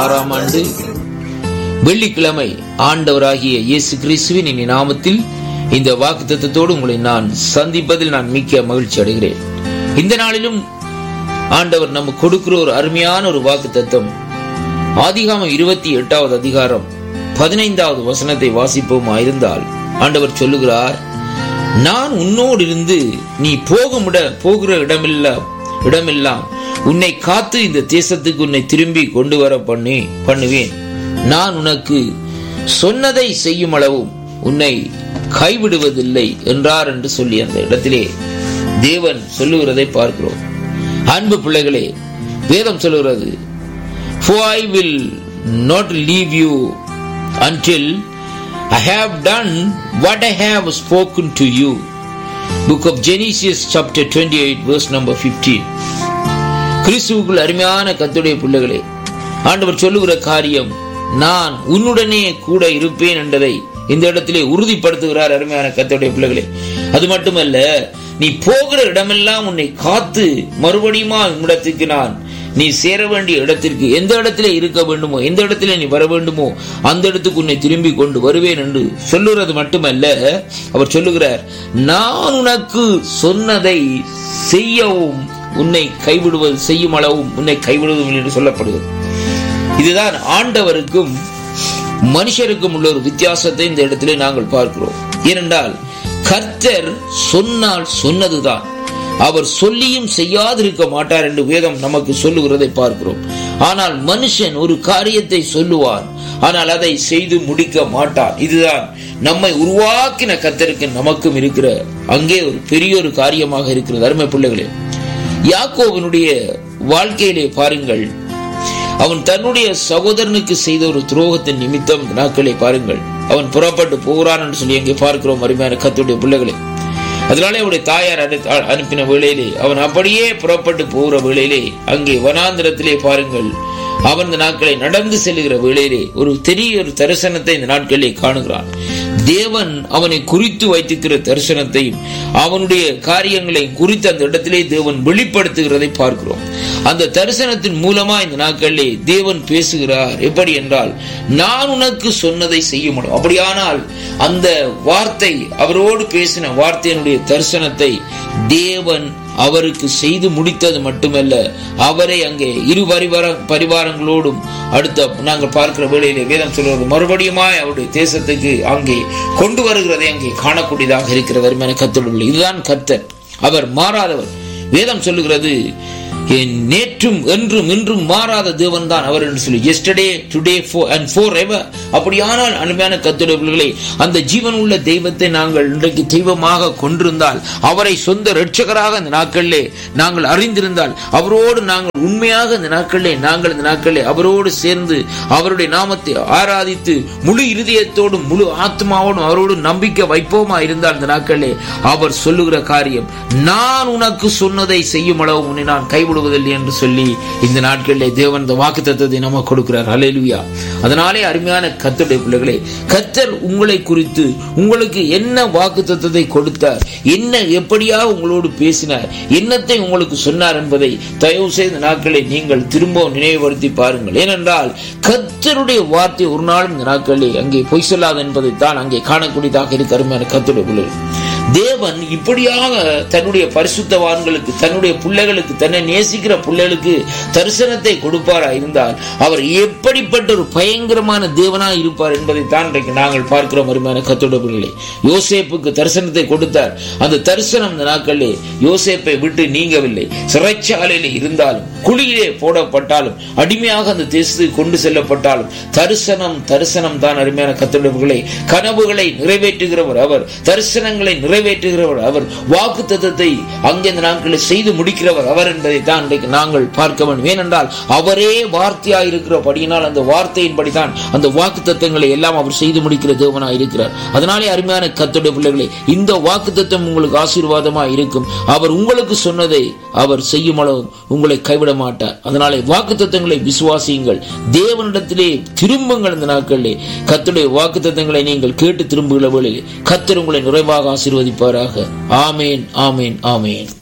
ஆறாம் ஆண்டு வெள்ளிக்கிழமை ஆண்டவராகிய இயேசு கிறிஸ்துவின் இனி நாமத்தில் இந்த வாக்கு தத்துவத்தோடு உங்களை நான் சந்திப்பதில் நான் மிக்க மகிழ்ச்சி அடைகிறேன் இந்த நாளிலும் ஆண்டவர் நமக்கு கொடுக்கிற ஒரு அருமையான ஒரு வாக்கு தத்துவம் ஆதிகாமம் இருபத்தி எட்டாவது அதிகாரம் பதினைந்தாவது வசனத்தை வாசிப்போமா இருந்தால் ஆண்டவர் சொல்லுகிறார் நான் உன்னோடு இருந்து நீ போகுமிட போகிற இடமெல்லாம் இடமெல்லாம் உன்னை காத்து இந்த தேசத்துக்கு உன்னை திரும்பி கொண்டு வர பண்ணி பண்ணுவேன் நான் உனக்கு சொன்னதை செய்யும் அளவும் உன்னை கைவிடுவதில்லை என்றார் என்று சொல்லி அந்த இடத்திலே தேவன் சொல்லுகிறதை பார்க்கிறோம் அன்பு பிள்ளைகளே வேதம் சொல்லுகிறது For I will not leave you until I have done what I have spoken to you. Book of Genesis chapter 28 verse number 15. கிறிஸ்துவுக்குள் அருமையான கத்துடைய பிள்ளைகளே ஆண்டவர் சொல்லுகிற காரியம் நான் உன்னுடனே கூட இருப்பேன் என்பதை இந்த இடத்திலே உறுதிப்படுத்துகிறார் அருமையான கத்துடைய பிள்ளைகளே அது மட்டுமல்ல நீ போகிற இடமெல்லாம் உன்னை காத்து மறுபடியுமா உன்னிடத்துக்கு நான் நீ சேர வேண்டிய இடத்திற்கு எந்த இடத்திலே இருக்க வேண்டுமோ எந்த இடத்திலே நீ வர வேண்டுமோ அந்த இடத்துக்கு உன்னை திரும்பி கொண்டு வருவேன் என்று சொல்லுகிறது மட்டுமல்ல அவர் சொல்லுகிறார் நான் உனக்கு சொன்னதை செய்யவும் உன்னை கைவிடுவது செய்யும் அளவும் உன்னை கைவிடுவதும் என்று சொல்லப்படுகிறது இதுதான் ஆண்டவருக்கும் மனுஷருக்கும் உள்ள ஒரு வித்தியாசத்தை இந்த இடத்திலே நாங்கள் பார்க்கிறோம் ஏனென்றால் கர்த்தர் சொன்னால் சொன்னதுதான் அவர் சொல்லியும் செய்யாதிருக்க மாட்டார் என்று வேதம் நமக்கு சொல்லுகிறதை பார்க்கிறோம் ஆனால் மனுஷன் ஒரு காரியத்தை சொல்லுவான் ஆனால் அதை செய்து முடிக்க மாட்டான் இதுதான் நம்மை உருவாக்கின கத்தருக்கு நமக்கும் இருக்கிற அங்கே ஒரு பெரிய ஒரு காரியமாக இருக்கிறது அருமை பிள்ளைகளே யாக்கோவனுடைய வாழ்க்கையிலே பாருங்கள் அவன் தன்னுடைய சகோதரனுக்கு செய்த ஒரு துரோகத்தின் நிமித்தம் நாட்களை பாருங்கள் அவன் புறப்பட்டு போகிறான் என்று சொல்லி அங்கே பார்க்கிறோம் அருமையான கத்துடைய பிள்ளைகளை அதனாலே அவருடைய தாயார் அனுப்பின வேளையிலே அவன் அப்படியே புறப்பட்டு போகிற வேளையிலே அங்கே வனாந்திரத்திலே பாருங்கள் அவன் இந்த நாட்களை நடந்து செல்லுகிற வேளையிலே ஒரு பெரிய ஒரு தரிசனத்தை இந்த நாட்களிலே காணுகிறான் தேவன் அவனை குறித்து வைத்திருக்கிற தரிசனத்தையும் அவனுடைய காரியங்களை குறித்து அந்த இடத்திலே தேவன் வெளிப்படுத்துகிறதை பார்க்கிறோம் அந்த தரிசனத்தின் மூலமா இந்த நாட்களிலே தேவன் பேசுகிறார் எப்படி என்றால் நான் உனக்கு சொன்னதை செய்ய முடியும் அப்படியானால் அந்த வார்த்தை அவரோடு பேசின வார்த்தையினுடைய தரிசனத்தை தேவன் அவருக்கு செய்து முடித்தது மட்டுமல்ல அவரை அங்கே இரு பரிவார பரிவாரங்களோடும் அடுத்த நாங்கள் பார்க்கிற வேளையிலே வேதம் சொல்வது மறுபடியுமாய் அவருடைய தேசத்துக்கு அங்கே கொண்டு வருகிறதை அங்கே காணக்கூடியதாக இருக்கிற வருமான கத்தோடு இதுதான் கர்த்தர் அவர் மாறாதவர் வேதம் சொல்லுகிறது நேற்றும் என்றும் இன்றும் மாறாத தேவன் தான் அவர் என்று சொல்லி எஸ்டர்டே டுடே அண்ட் ஃபோர் எவர் அப்படியானால் அனுமையான கத்துடவர்களே அந்த ஜீவன் உள்ள தெய்வத்தை நாங்கள் இன்றைக்கு தெய்வமாக கொண்டிருந்தால் அவரை சொந்த ரட்சகராக இந்த நாட்களிலே நாங்கள் அறிந்திருந்தால் அவரோடு நாங்கள் உண்மையாக இந்த நாட்களிலே நாங்கள் இந்த நாட்களிலே அவரோடு சேர்ந்து அவருடைய நாமத்தை ஆராதித்து முழு இருதயத்தோடும் முழு ஆத்மாவோடும் அவரோடு நம்பிக்கை வைப்போமா இருந்தால் இந்த நாட்களிலே அவர் சொல்லுகிற காரியம் நான் உனக்கு சொன்னதை செய்யும் அளவு உன்னை நான் கைவிடுவதில்லை என்று சொல்லி இந்த நாட்களிலே தேவன் இந்த வாக்கு தத்துவத்தை நமக்கு கொடுக்கிறார் அலையிலுயா அதனாலே அருமையான கத்தருடைய பிள்ளைகளே கத்தர் உங்களை குறித்து உங்களுக்கு என்ன வாக்கு தத்துவத்தை கொடுத்தார் என்ன எப்படியாக உங்களோடு பேசினார் என்னத்தை உங்களுக்கு சொன்னார் என்பதை தயவு செய்த நாட்களை நீங்கள் திரும்ப நினைவுபடுத்தி பாருங்கள் ஏனென்றால் கத்தருடைய வார்த்தை ஒரு நாளும் இந்த நாட்களில் அங்கே பொய் சொல்லாது என்பதைத்தான் அங்கே காணக்கூடியதாக இருக்க அருமையான கத்தருடைய பிள்ளைகள் தேவன் இப்படியாக தன்னுடைய பரிசுத்தவான்களுக்கு தன்னுடைய பிள்ளைகளுக்கு தன்னை நேசிக்கிற பிள்ளைகளுக்கு தரிசனத்தை கொடுப்பாரா இருந்தால் அவர் எப்படிப்பட்ட ஒரு பயங்கரமான தேவனா இருப்பார் என்பதை தான் இன்றைக்கு நாங்கள் பார்க்கிறோம் அருமையான கத்தோட பிள்ளைகளை யோசேப்புக்கு தரிசனத்தை கொடுத்தார் அந்த தரிசனம் இந்த நாட்களிலே யோசேப்பை விட்டு நீங்கவில்லை சிறைச்சாலையில் இருந்தாலும் குழியிலே போடப்பட்டாலும் அடிமையாக அந்த தேசத்துக்கு கொண்டு செல்லப்பட்டாலும் தரிசனம் தரிசனம் தான் அருமையான கத்தோட கனவுகளை நிறைவேற்றுகிறவர் அவர் தரிசனங்களை நிறைவேற்றுகிறவர் அவர் வாக்கு தத்துவத்தை அங்கே இந்த நாட்களில் செய்து முடிக்கிறவர் அவர் என்பதை தான் இன்றைக்கு நாங்கள் பார்க்க வேண்டும் ஏனென்றால் அவரே வார்த்தையாக இருக்கிறபடியினால் அந்த வார்த்தையின்படி தான் அந்த வாக்கு தத்துவங்களை எல்லாம் அவர் செய்து முடிக்கிற தேவனாக இருக்கிறார் அதனாலே அருமையான கத்துடைய பிள்ளைகளே இந்த வாக்கு தத்துவம் உங்களுக்கு ஆசீர்வாதமா இருக்கும் அவர் உங்களுக்கு சொன்னதை அவர் செய்யும் அளவு உங்களை கைவிட மாட்டார் அதனாலே வாக்கு தத்துவங்களை விசுவாசியுங்கள் தேவனிடத்திலே திரும்புங்கள் இந்த நாட்களிலே கத்துடைய வாக்கு தத்துவங்களை நீங்கள் கேட்டு திரும்புகிற வேளையில் கத்தர் உங்களை நிறைவாக ஆசீர்வதிப்பாராக ஆமேன் ஆமேன் ஆமேன்